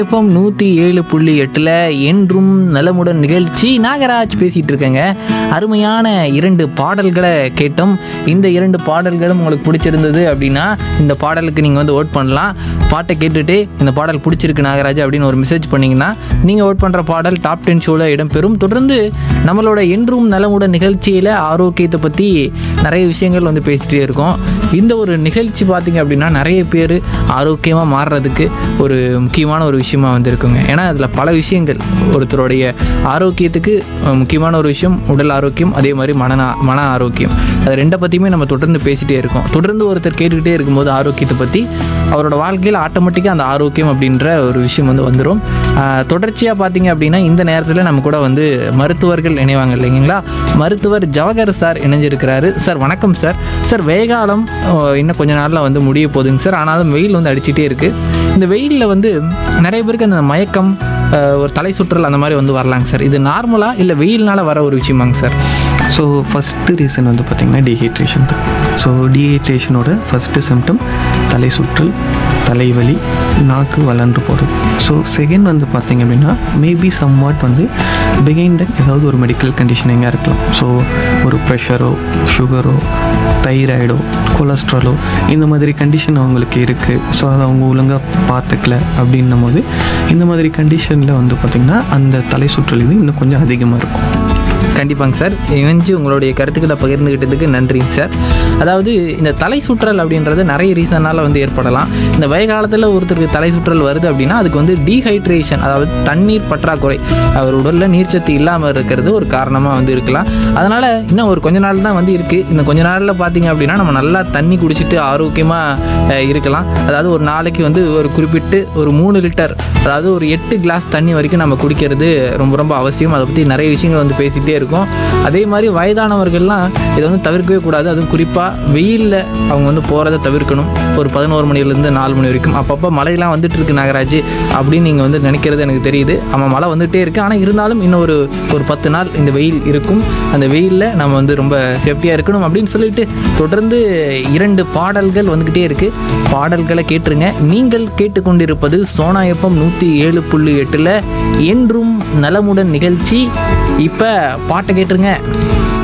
FM நூற்றி ஏழு புள்ளி எட்டில் என்றும் நலமுடன் நிகழ்ச்சி நாகராஜ் பேசிகிட்டு இருக்கேங்க அருமையான இரண்டு பாடல்களை கேட்டோம் இந்த இரண்டு பாடல்களும் உங்களுக்கு பிடிச்சிருந்தது அப்படின்னா இந்த பாடலுக்கு நீங்கள் வந்து ஓட் பண்ணலாம் பாட்டை கேட்டுட்டு இந்த பாடல் பிடிச்சிருக்கு நாகராஜ் அப்படின்னு ஒரு மெசேஜ் பண்ணிங்கன்னா நீங்கள் ஓட் பண்ணுற பாடல் டாப் டென் ஷோவில் இடம்பெறும் தொடர்ந்து நம்மளோட என்றும் நலமுடன் நிகழ்ச்சியில் ஆரோக்கியத்தை பற்றி நிறைய விஷயங்கள் வந்து பேசிகிட்டே இருக்கோம் இந்த ஒரு நிகழ்ச்சி பார்த்தீங்க அப்படின்னா நிறைய பேர் ஆரோக்கியமாக மாறுறதுக்கு ஒரு முக்கியமான ஒரு விஷயமா வந்து இருக்குங்க ஏன்னா அதில் பல விஷயங்கள் ஒருத்தருடைய ஆரோக்கியத்துக்கு அஹ், முக்கியமான ஒரு விஷயம் உடல் ஆரோக்கியம் அதே மாதிரி மன மன ஆரோக்கியம் அது ரெண்டை பற்றியுமே நம்ம தொடர்ந்து பேசிகிட்டே இருக்கோம் தொடர்ந்து ஒருத்தர் கேட்டுக்கிட்டே இருக்கும்போது ஆரோக்கியத்தை பற்றி அவரோட வாழ்க்கையில் ஆட்டோமேட்டிக்காக அந்த ஆரோக்கியம் அப்படின்ற ஒரு விஷயம் வந்து வந்துடும் தொடர்ச்சியாக பார்த்தீங்க அப்படின்னா இந்த நேரத்தில் நம்ம கூட வந்து மருத்துவர்கள் இணைவாங்க இல்லைங்களா மருத்துவர் ஜவஹர் சார் இணைஞ்சிருக்கிறாரு சார் வணக்கம் சார் சார் வேகாலம் அஹ், இன்னும் கொஞ்ச நாளில் வந்து முடிய போகுதுங்க சார் ஆனாலும் வெயில் வந்து அடிச்சிட்டே இருக்குது இந்த வெயிலில் வந்து நிறைய பேருக்கு அந்த மயக்கம் அஹ், ஒரு தலை சுற்றல் அந்த மாதிரி வந்து வரலாங்க சார் இது நார்மலாக இல்லை வெயில்னால வர ஒரு விஷயமாங்க சார் ஸோ ஃபஸ்ட்டு ரீசன் வந்து பார்த்திங்கன்னா டீஹைட்ரேஷன் தான் ஸோ டீஹைட்ரேஷனோட ஃபஸ்ட்டு சிம்டம் தலை சுற்றல் தலைவலி நாக்கு வளர்ந்து போகிறது ஸோ செகண்ட் வந்து பார்த்திங்க அப்படின்னா மேபி சம்வாட் வந்து பிகைண்ட் ஏதாவது ஒரு மெடிக்கல் கண்டிஷனிங்காக இருக்கலாம் ஸோ ஒரு ப்ரெஷரோ சுகரோ தைராய்டோ கொலஸ்ட்ராலோ இந்த மாதிரி கண்டிஷன் அவங்களுக்கு இருக்குது ஸோ அதை அவங்க ஒழுங்காக பார்த்துக்கல அப்படின்னும் போது இந்த மாதிரி கண்டிஷனில் வந்து பார்த்திங்கன்னா அந்த தலை சுற்றல் இது இன்னும் கொஞ்சம் அதிகமாக இருக்கும் கண்டிப்பாங்க சார் இணைஞ்சு உங்களுடைய கருத்துக்களை பகிர்ந்துக்கிட்டதுக்கு நன்றிங்க சார் அதாவது இந்த தலை சுற்றல் அப்படின்றது நிறைய ரீசனால் வந்து ஏற்படலாம் இந்த வய காலத்தில் ஒருத்தருக்கு தலை சுற்றல் வருது அப்படின்னா அதுக்கு வந்து டீஹைட்ரேஷன் அதாவது தண்ணீர் பற்றாக்குறை அவர் உடலில் நீர்ச்சத்து இல்லாமல் இருக்கிறது ஒரு காரணமாக வந்து இருக்கலாம் அதனால் இன்னும் ஒரு கொஞ்ச நாள் தான் வந்து இருக்குது இந்த கொஞ்ச நாளில் பார்த்தீங்க அப்படின்னா நம்ம நல்லா தண்ணி குடிச்சிட்டு ஆரோக்கியமாக இருக்கலாம் அதாவது ஒரு நாளைக்கு வந்து ஒரு குறிப்பிட்டு ஒரு மூணு லிட்டர் அதாவது ஒரு எட்டு கிளாஸ் தண்ணி வரைக்கும் நம்ம குடிக்கிறது ரொம்ப ரொம்ப அவசியம் அதை பற்றி நிறைய விஷயங்கள் வந்து பேசிகிட்டே இருக்கோம் அதே மாதிரி வயதானவர்கள்லாம் இதை வந்து தவிர்க்கவே கூடாது அதுவும் குறிப்பாக வெயிலில் அவங்க வந்து போகிறத தவிர்க்கணும் ஒரு பதினோரு மணிலேருந்து நாலு மணி வரைக்கும் அப்பப்போ மழையெல்லாம் வந்துட்டு இருக்கு நாகராஜ் அப்படின்னு நீங்கள் வந்து நினைக்கிறது எனக்கு தெரியுது ஆமாம் மழை வந்துகிட்டே இருக்குது ஆனால் இருந்தாலும் இன்னும் ஒரு ஒரு பத்து நாள் இந்த வெயில் இருக்கும் அந்த வெயிலில் நம்ம வந்து ரொம்ப சேஃப்டியாக இருக்கணும் அப்படின்னு சொல்லிட்டு தொடர்ந்து இரண்டு பாடல்கள் வந்துக்கிட்டே இருக்குது பாடல்களை கேட்டுருங்க நீங்கள் கேட்டுக்கொண்டிருப்பது சோனா எஃப்எம் நூற்றி ஏழு புள்ளி எட்டில் என்றும் நலமுடன் நிகழ்ச்சி இப்போ பாட்டை கேட்டுருங்க